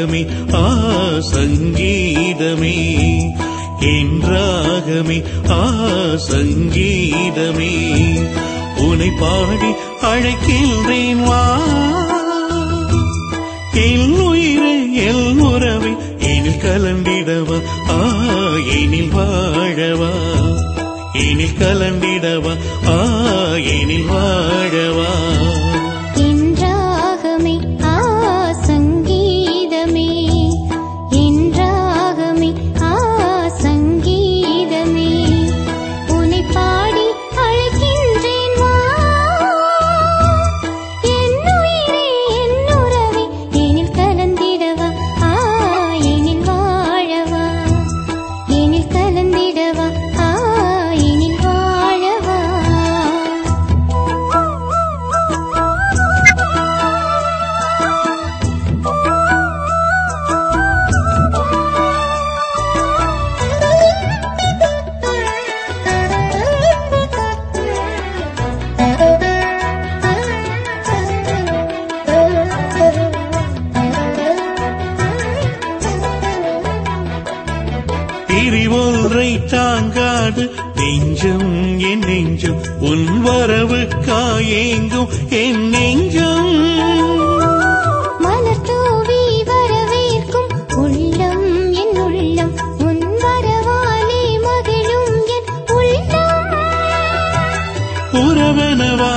என்றாகமே ஆ சங்கீதமே என்றாகமே ஆ சங்கீதமே உனை பாடி அழைக்கின்றேன் வா என் உயிரை எல் உறவை எனில் கலந்திடவா ஆ எனில் வாழவா எனில் கலந்திடவா ஆ எனில் வாழவா என்றாகமே ஆ சங்கீதமே என்றாகமே ஆ சங்கீதமே உன்னை பாடி அழைக்கின்றேன் வா என் உயிரே என் உறவே எனில் கலந்திடவா ஆ எனில் வாழவா எனில் கலந்திடவா ஆ எனில் வாழவா பிரிவொன்றை தாங்காது நெஞ்சம் என் நெஞ்சம் உன் வரவு காயேங்கும் என் நெஞ்சம் மலர் தூவி வரவேற்கும் உள்ளம் என் உள்ளம் உன் வரவாலே மகிழும் என் உள்ளம் உறவனவா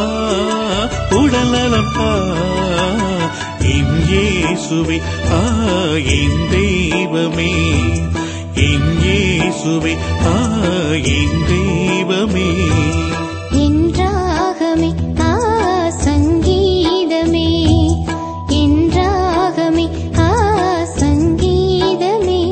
உடலனவா என் இயேசுவே ஆ என் தெய்வமே என் இயேசுவே ஆ என் தெய்வமே என்றாகமே ஆ சங்கீதமே என்றாகமே ஆ சங்கீதமே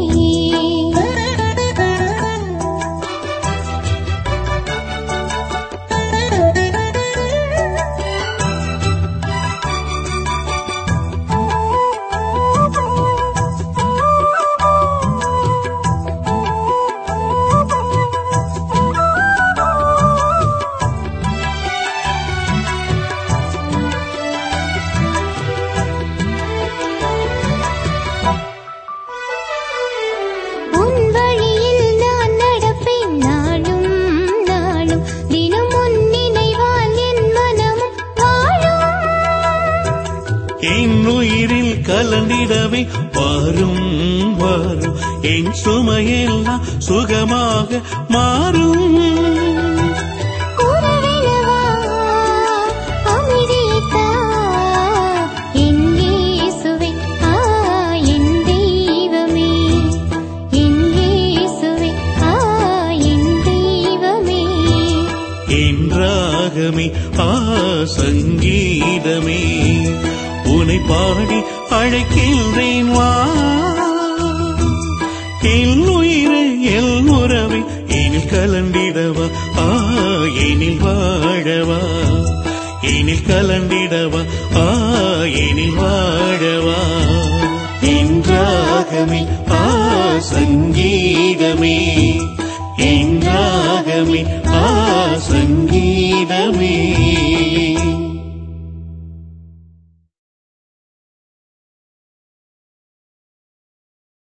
உன் வழியில் நான் நடப்பேன் நாளும் நாளும் தினம் உன் நினைவால் என் மனமும் வாழும் என் உயிரில் கலந்திடவே வாரும் வாரும் என் சுமையெல்லாம் சுகமாக மாறும் உறவினவா அமைதியைத்தா என் இயேசுவே ஆ என் தெய்வமே என் இயேசுவே ஆ என் தெய்வமே என்றாகமே ஆ சங்கீதமே உனை பாடி அழைக்கின்றேன் வா என் உயிரை எல் உறவை எனில் கலந்திடவா ஆ எனில் வாழவா எனில் கலந்திடவா ஆ எனில் வாழவா என்றாகமே ஆ சங்கீதமே என்றாகமே